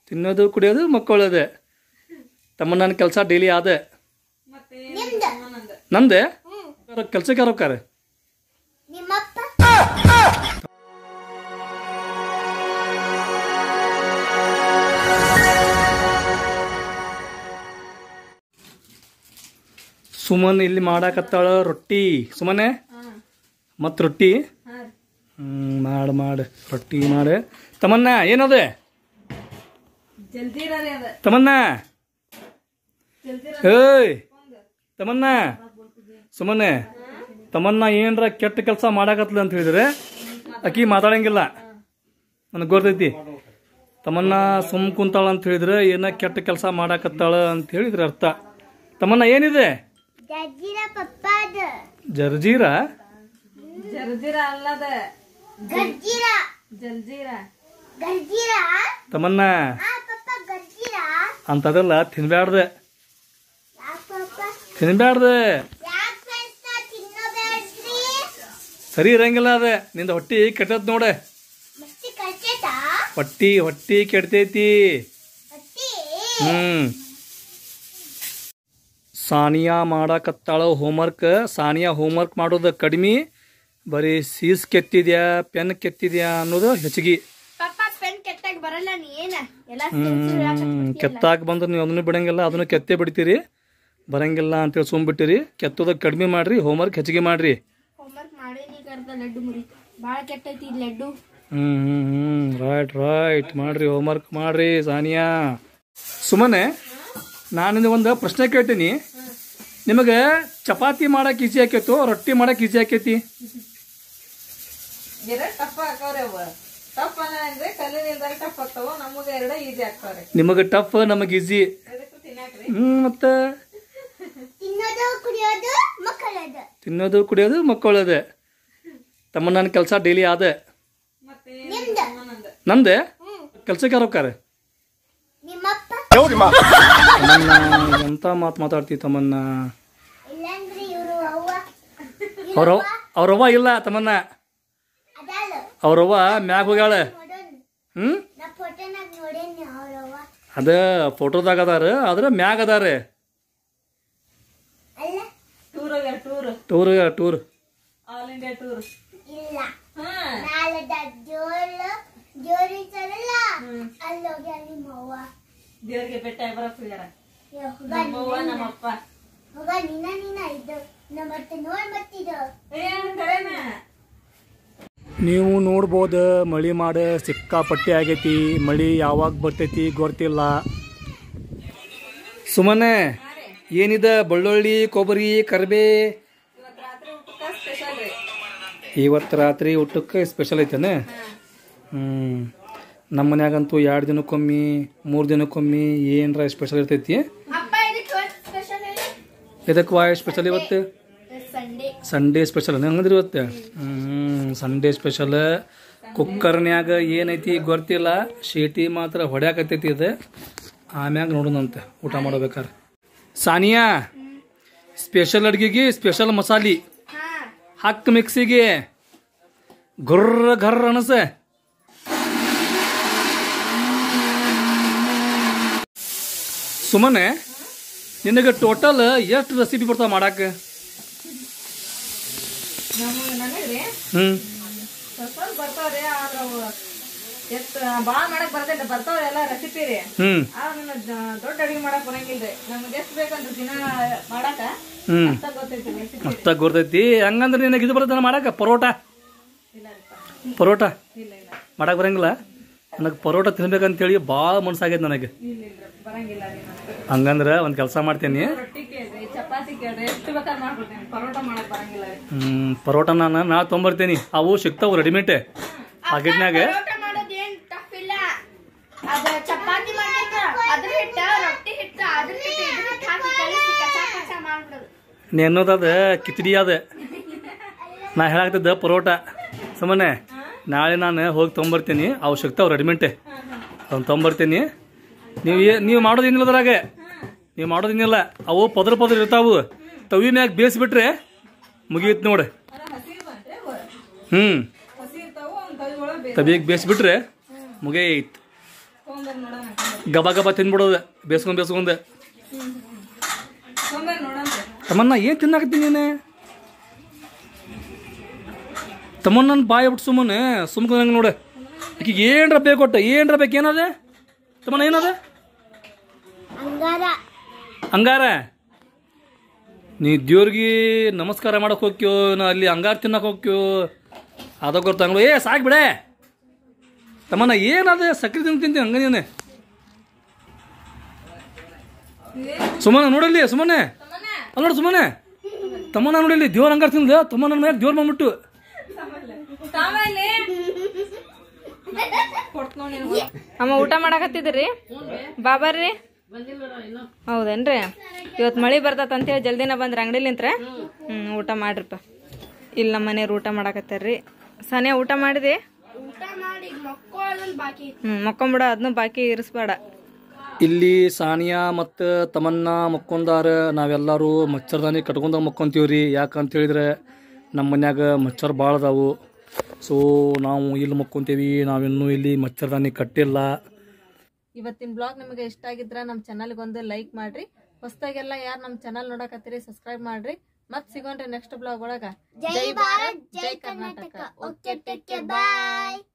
ತಿನ್ನೋದು ಕುಡಿಯೋದು ಮಕ್ಕಳೋದು ತಮ್ಮ ನನ್ನ ಕೆಲಸ ಡೈಲಿ ಆದ ಮತ್ತೆ ನಂದೆ ಕೆಲ್ಸಕ್ಕೆ ಯಾರು ಹೋಗ್ತಾರೆ ನಿಮ್ಮಪ್ಪ ಸುಮನ್ ಇಲ್ಲಿ ಮಾಡಾಕತ್ತಾಳ ರೊಟ್ಟಿ ಸುಮನೆ ಮತ್ತು ರೊಟ್ಟಿ ಹ್ಞೂ ಮಾಡು ಮಾಡು ರೊಟ್ಟಿ ಮಾಡು ತಮನ್ನ ಏನದೆ ಜಲ್ದಿ ಇರರಿ ಅದ ತಮನ್ನ ಜಲ್ದಿ ಏಯ್ ತಮನ್ನ ಸುಮ್ಮನೆ ತಮನ್ನ ಏನರ ಕೆಟ್ಟ ಕೆಲಸ ಮಾಡಾಕತ್ಲ ಅಂತ ಹೇಳಿದ್ರೆ ಆಕಿ ಮಾತಾಡಂಗಿಲ್ಲ ನನಗೆ ಗೊತ್ತೈತಿ ತಮನ್ನ ಸುಮ್ ಕುಂತಾಳ ಅಂತ ಹೇಳಿದ್ರೆ ಏನ ಕೆಟ್ಟ ಕೆಲಸ ಮಾಡಾಕತ್ತಾಳ ಅಂತ ಹೇಳಿದ್ರೆ ಅರ್ಥ ತಮನ್ನ ಏನಿದೆ ಜಜ್ಜಿರ ಪಪ್ಪ ಅದ ಜರ್ಜೀರ ಜಲ್ದಿರ ಅಲ್ಲದ ಗಜ್ಜಿರ ಜಲ್ಜೀರ ಗಜ್ಜಿರ ತಮನ್ನ ಆ ಪಪ್ಪ ಗಜ್ಜಿರ ಅಂತದೆಲ್ಲ ತಿನ್ಬ್ಯಾಡ್ದೆ ಯಾಕ ಪಪ್ಪ ತಿನ್ಬ್ಯಾಡ್ದೆ ಯಾಕ ಫ್ರೆಂಡ್ಸ್ ತಿನ್ನೋಬೇಡ್ರಿ ಸರಿ ಇರಂಗಿಲ್ಲ ಅದ ನಿಂದ ಹೊಟ್ಟಿ ಕೆಟ್ಟದ್ ನೋಡೆ ಮತ್ತೆ ಕಳ್ಸೇತಾ ಹೊಟ್ಟಿ ಹೊಟ್ಟಿ ಕೆಡ್ತೈತಿ ಅತ್ತಿ ಹ್ಮ್ ಸಾನಿಯಾ ಮಾಡಾಕತ್ತಾಳ ಹೋಮ್ವರ್ಕ್ ಸಾನಿಯಾ ಹೋಮ್ವರ್ಕ್ ಮಾಡೋದು ಕಡಿಮೆ ಬರೀ ಸೀಸ್ ಕೆತ್ತಿದ್ಯಾ ಪೆನ್ ಕೆತ್ತಿದ್ಯಾ ಅನ್ನೋದು ಹೆಚ್ಚಿಗೆ ಪಪ್ಪ ಪೆನ್ ಕೆಟ್ಟಾಗ ಬರಲ್ಲ ನೀ ಏನ ಎಲ್ಲ ಹ್ಮ್ ಕೆತ್ತಾಕ ಬಂದ್ರೆ ನೀವು ಅದನ್ನು ಬಿಡಂಗಿಲ್ಲ ಅದನ್ನು ಕೆತ್ತೇ ಬಿಡ್ತೀರಿ ಬರಂಗಿಲ್ಲ ಅಂತೇಳಿ ಸುಮ್ ಬಿಟ್ಟಿರಿ ಕೆತ್ತೋದ ಕಡಿಮೆ ಮಾಡ್ರಿ ಹೋಮ್ವರ್ಕ್ ಹೆಚ್ಚಿಗೆ ಮಾಡ್ರಿ ಹೋಮ್ವರ್ಕ್ ಮಾಡೇನಿ ಕರ್ದ ಲಡ್ಡು ಮುರಿತು ಭಾಳ ಕೆಟ್ಟೈತಿ ಇದ್ ಲಡ್ಡು ಹ್ಮ್ ಹ್ಮ್ ಹ್ಮ್ ರೈಟ್ ರೈಟ್ ಮಾಡ್ರಿ ಹೋಮ್ವರ್ಕ್ ಮಾಡ್ರಿ ಸಾನಿಯಾ ಸುಮ್ಮನೆ ನಾನು ಒಂದು ಪ್ರಶ್ನೆ ಕೇಳ್ತೀನಿ ನಿಮಗೆ ಚಪಾತಿ ಮಾಡಕ್ ಈಸಿ ಆಕೈತೋ ರೊಟ್ಟಿ ಮಾಡಕ್ ಈಸಿ ಆಕೈತಿ ಎರಡು ಟಫ್ ಹಾಕವ್ರಿ ಅವ ಟಫ್ ಅಂದ್ರೆ ಕಲ್ಲಿನಿಂದ ಟಫ್ ಆಗ್ತಾವ ನಮಗ ಎರಡ ಈಜಿ ಆಗ್ತಾವ್ರಿ ನಿಮಗೆ ಟಫ್ ನಮಗೆ ಈಸಿ ಅದಕ್ಕೂ ತಿನ್ನಾಕ್ರಿ ಹ್ಮ್ ಮತ್ತೆ ತಿನ್ನೋದು ಕುಡಿಯೋದು ಮಕ್ಕಳದು ತಿನ್ನೋದು ಕುಡಿಯೋದು ಮಕ್ಕಳದೆ ತಮ್ಮ ನನ್ನ ಕೆಲಸ ಡೈಲಿ ಆದ ಮತ್ತೆ ನಿಮ್ದ ನಂದ ನಂದೆ ಕೆಲ್ಸಕ್ಕೆ ಯಾರು ಹೋಗ್ತಾರೆ ನಿಮ್ಮಪ್ಪ ತಮ್ಮನ್ನ ಎಂತ ಮಾತು ಮಾತಾಡ್ತಿ ತಮ್ಮನ್ನ ಇಲ್ಲಂದ್ರೆ ಇವರು ಅವ್ವ ಅವ್ರ ಅವ್ರವ್ವ ಇಲ್ಲ ತಮ್ಮನ್ನ ಅದಲ್ಲ ಅವ್ರವ್ವ ಮ್ಯಾಗ ಹೋಗ್ಯಾಳ ನೋಡೋಣ ಹ್ಮ್ ನಾ ಫೋಟೋನಾಗ ನೋಡೇನಿ ಅವ್ರವ್ವ ಅದ ಫೋಟೋದಾಗ ಅದಾರ ಆದ್ರ ಮ್ಯಾಗ ಅದಾರ ಅಲ್ಲ ಟೂರ್ ಹೋಗ್ಯಾರ tour tour tour all India tour ಇಲ್ಲ ಹಾ ನಾಳೆ ಜೋಳ ಜೋರಿಸಲ್ಲ ಅಲ್ಲಿ ಹೋಗ್ಯಾರ ನಿಮ್ಮ ಅವ್ವ ದೇವ್ರಿಗೆ ಬೆಟ್ಟ ಬರಕ್ ಹೋಗ್ಯಾರ ಏ, ಹೋಗ ನಮ್ಮವ್ವ ನೀನ- ನಮ್ಮಪ್ಪ ಹೋಗ ನೀನ ನೀನ ಇದು ನಮ್ಮ ಮತ್ತೆ ನೋಡ್ ಮತ್ತಿದು ಏನ್ ಕಡೆನ ನೀವು ನೋಡ್ಬೋದು ಮಳಿ ಮಾಡ ಸಿಕ್ಕಾಪಟ್ಟೆ ಆಗೈತಿ ಮಳಿ ಯಾವಾಗ ಬರ್ತೈತಿ ಗೊತ್ತಿಲ್ಲ ಸುಮ್ಮನೆ ಏನಿದೆ ಬೆಳ್ಳುಳ್ಳಿ ಕೊಬ್ಬರಿ ಕರಿಬೇ ಇವತ್ ರಾತ್ರಿ ಊಟಕ್ಕ ಸ್ಪೆಷಲ್ ರೀ ಇವತ್ತು ರಾತ್ರಿ ಊಟಕ್ಕೆ ಸ್ಪೆಷಲ್ ಐತೇನೆ ಹ್ಞೂ ನಮ್ಮ ಮನ್ಯಾಗಂತೂ ಎರಡು ದಿನಕ್ಕೊಮ್ಮೆ ಮೂರು ದಿನಕ್ಕೊಮ್ಮೆ ಏನರ ಸ್ಪೆಷಲ್ ಇರ್ತೈತಿ ಅಪ್ಪ ಇದಕ್ಕೆ ಸ್ಪೆಷಲ್ ಇದಕ್ಕೆ ವಾಯ್ ಸ್ಪೆಷಲ್ ಇವತ್ತು ಸಂಡೇ ಸಂಡೇ ಸ್ಪೆಷಲ್ ಹಂಗಂದ್ರೆ ಇವತ್ತು ಹ್ಞೂ ಸಂಡೇ ಸ್ಪೆಷಲ್ ಕುಕ್ಕರ್ನ್ಯಾಗ ಏನೈತಿ ಗೊತ್ತಿಲ್ಲ ಶೀಟಿ ಮಾತ್ರ ಹೊಡ್ಯಾಕತ್ತೈತಿ ಇದು ಆಮ್ಯಾಗ ನೋಡೋಣಂತೆ ಊಟ ಮಾಡ್ಬೇಕಾರೆ ಸಾನಿಯಾ ಸ್ಪೆಷಲ್ ಅಡ್ಗೆಗೆ ಸ್ಪೆಷಲ್ ಮಸಾಲಿ ಹಾ ಹಾಕ್ ಮಿಕ್ಸಿಗೆ ಗುರ್ರ ಘರ್ರ ಅನಸ ಸುಮ್ಮನೆ ನಿನಗೆ ಟೋಟಲ್ ಎಷ್ಟು ರೆಸಿಪಿ ಬರ್ತಾವ ಮಾಡಾಕ ನಮಗ ನನಗ್ರಿ ಹ್ಞೂ ಸ್ವಲ್ಪ ಸ್ವಲ್ಪ ಬರ್ತಾವ್ರಿ ಆದ್ರ ಅವು ಎಷ್ಟ್ ಬಾಳ ಮಾಡಕ್ ಬರ್ತೈತಿ ಬರ್ತಾವ್ರಿ ಎಲ್ಲ ರೆಸಿಪಿ ರೀ ಹ್ಞೂ ಆದ್ರ ನನ್ನ ದೊಡ್ಡ ಅಡಿಗೆ ಮಾಡಕ್ ಬರಂಗಿಲ್ರಿ ನಮ್ಗೆ ಎಷ್ಟ್ ಬೇಕಂದ್ರ ದಿನ ಮಾಡಾಕ ಹ್ಞೂ ಅಷ್ಟ ಗೊತ್ತೈತಿ ರೆಸಿಪಿ ಮಸ್ತ ಗೊತ್ತೈತಿ ಹಂಗಂದ್ರೆ ನಿನಗೆ ಇದು ಬರ್ತದೆ ಮಾಡಾಕ ಪರೋಟ ಇಲ್ಲ ರೀ ಪರೋಟ ಇಲ್ಲ ಇಲ್ಲ ಮಾಡಕ್ ಬರಂಗಿಲ್ಲ ನನಗೆ ಪರೋಟ ತಿನ್ಬೇಕಂತೇಳಿ ಭಾಳ ಮನ್ಸಾಗೈತೆ ನನಗೆ ಇಲ್ಲ ಇಲ್ಲ ಬರಂಗಿಲ್ಲ ರೀ ನಮ್ಗೆ ಹಂಗಂದ್ರೆ ಒಂದು ಕೆಲಸ ಮಾಡ್ತೀನಿ ರೊಟ್ಟಿ ಕೇಳ್ರಿ ಚಪಾತಿ ಕೇಳ್ರಿ ಎಷ್ಟು ಬೇಕಾದ್ರೆ ಮಾಡ್ಬಿಡ್ತೇನೆ ಪರೋಟ ಮಾಡಕ್ ಬರಂಗಿಲ್ಲ ರೀ ಹ್ಮ್, ಪರೋಟ ನಾನು ನಾ ತೊಂಬರ್ತೀನಿ ಅವು ಸಿಗ್ತಾವು ರೆಡಿಮೇಡ್ ಪಾಕೆಟ್ನಾಗ ಊಟ ಮಾಡೋದು ಏನ್ ಟಫ್ ಇಲ್ಲ ಅದ ಚಪಾತಿ ಮಾಡ್ಬೇಕ ಅದ್ರ ಹಿಟ್ಟ ರೊಟ್ಟಿ ಹಿಟ್ಟ ಅದ್ರ ಹಿಟ್ಟ ಇದ್ರ ಹಿಟ್ಟ ಹಾಕಿ ಕಲಿಸಿ ಕಚಾ ಕಚಾ ಮಾಡ್ಬಿಡೋದು ನೆನ್ನೋದದ ಕಿಚಡಿ ಅದ ನಾ ಹೇಳಾಗ್ತಿದ್ದ ಪರೋಟ ಸುಮ್ಮನೆ ನಾಳೆ ನಾನು ಹೋಗಿ ತೊಂಬರ್ತೀನಿ ಅವು ಸಿಗ್ತಾವು ರೆಡಿಮೇಡ್ ಅವ್ನು ತೊಂಬರ್ತೀನಿ ನೀವು ಏ ನೀವು ಮಾಡೋದೇನಿಲ್ಲ ಅದ್ರಾಗ ನೀವು ಮಾಡೋದೇನಿಲ್ಲ ಅವು ಪದ್ರ ಪದ್ರ ಇರ್ತಾವು ತವಿ ಮ್ಯಾಗ ಬೇಯಿಸ್ಬಿಟ್ರೆ ಮುಗಿಯುತ್ತೆ ನೋಡಿ ಹಸಿ ಬಂದ್ರೆ ಅವು ಹ್ಞೂ ಹಸಿ ಇರ್ತಾವು ಅವ್ನ ತವಿ ಒಳಗೆ ತವಿಗೆ ಬೇಯಿಸ್ಬಿಟ್ರೆ ಮುಗಿಯೈತ್ ತೊಗೊಂಬರ್ ನೋಡೋಣ ಗಬ ಗಬ ತಿನ್ಬಿಡೋದು ಬೇಸ್ಕೊಂಡ್ ಬೇಸ್ಕೊಂಡ್ ತೊಗೊಂಬರ್ ನೋಡೋಣ ತಮ್ಮನ್ನ ಏನು ತಿನ್ನಾಕತ್ತೀನಿ ನೀನು ತಮ್ಮನ್ನ ನನ್ನ ಬಾಯಿ ಬಿಟ್ಟು ಸುಮ್ಮನೆ ಸುಮ್ಕೊಂಡಂಗೆ ನೋಡು ಈಕಿಗೆ ಏನರ ಬೇಕು ಒಟ್ಟು ಏನರ ಬೇಕು ಏನದ ತಮ್ಮನ್ನ ಏನದ ಅಂಗಾರ ನೀ ದೇವ್ರಿಗೆ ನಮಸ್ಕಾರ ಮಾಡಕ್ ಹೋಗ್ಯೋ ನಾ ಅಲ್ಲಿ ಅಂಗಾರ ತಿನ್ನಕ್ ಹೋಗ್ಯೋ ಅದ ಗೊತ್ತಂಗ್ಳು ಏ ಸಾಕ್ ಬಿಡೆ ತಮ್ಮನ್ನ ಏನದ ಸಕ್ರೆ ತಿಂದು ತಿಂತೀನಿ ಹಂಗ ನೀನು ಸುಮ್ಮನೆ ನೋಡಲ್ಲಿ ಸುಮ್ಮನೆ ಅಲ್ಲ ನೋಡು ಸುಮ್ಮನೆ ತಮ್ಮನ ನೋಡಿಲ್ಲಿ ದೇವ್ರ ಅಂಗಾರ ತಿಂದ ತಮ್ಮನ ಮೇಲೆ ದೇವ್ರ ಬಂದ್ಬಿಟ್ಟು ಅಮ್ಮ ಊಟ ಮಾಡಕತ್ತಿದ್ರಿ ಬಾಬರ್ರಿ ಹೌದೇನ್ರಿ ಇವತ್ತು ಮಳಿ ಬರ್ತೈತೆ ಅಂತೇಳಿ ಜಲ್ದಿನ ಬಂದ್ರಿ ಅಂಗಡಿಲಿಂತ್ರ ಹ್ಮ್ ಊಟ ಮಾಡ್ರಿಪ್ಪ ಇಲ್ಲಿ ನಮ್ಮ ಮನೆಯವ್ರು ಊಟ ಮಾಡಕತ್ತಾರ್ರಿ ಸನಿಯ ಊಟ ಮಾಡಿದೆ ಊಟ ಮಾಡಿ ಮಕ್ಕೊಳ್ಳೋದೊಂದು ಬಾಕಿ ಐತಿ ಹ್ಮ್ ಮಕ್ಕೊಂಬಿಡ ಅದನ್ನು ಬಾಕಿ ಇರಿಸ್ಬೇಡ ಇಲ್ಲಿ ಸಾನಿಯಾ ಮತ್ತು ತಮನ್ನ ಮಕ್ಕೊಂದಾರ ನಾವೆಲ್ಲರೂ ಮಚ್ಚರ್ದಾನಿ ಕಟ್ಕೊಂಡಾಗ ಮಕ್ಕೊಂತೀವ್ರಿ ಯಾಕಂತ ಹೇಳಿದ್ರೆ ನಮ್ಮ ಮನ್ಯಾಗ ಮಚ್ಚರ್ ಭಾಳ ಅದಾವು ಸೊ ನಾವು ಇಲ್ಲಿ ಮಕ್ಕೊಂತೀವಿ ನಾವಿನ್ನೂ ಇಲ್ಲಿ ಮಚ್ಚರ್ದಾನಿ ಕಟ್ಟಿಲ್ಲ ಇವತ್ತಿನ ಬ್ಲಾಗ್ ನಿಮಗೆ ಇಷ್ಟ ಆಗಿದ್ರ ನಮ್ಮ ಚಾನಲ್ಗೆ ಒಂದು ಲೈಕ್ ಮಾಡ್ರಿ ಹೊಸದಾಗೆಲ್ಲ ಯಾರು ನಮ್ಮ ಚಾನಲ್ ನೋಡಕತ್ತೀರಿ ಸಬ್ಸ್ಕ್ರೈಬ್ ಮಾಡ್ರಿ ಮತ್ ಸಿಗೋಣ್ರಿ ನೆಕ್ಸ್ಟ್ ಬ್ಲಾಗ್ ಒಳಗ ಜೈ ಭಾರತ್ ಜೈ ಕರ್ನಾಟಕ ಓಕೆ ಟೇಕ್ ಕೇರ್ ಬಾಯ್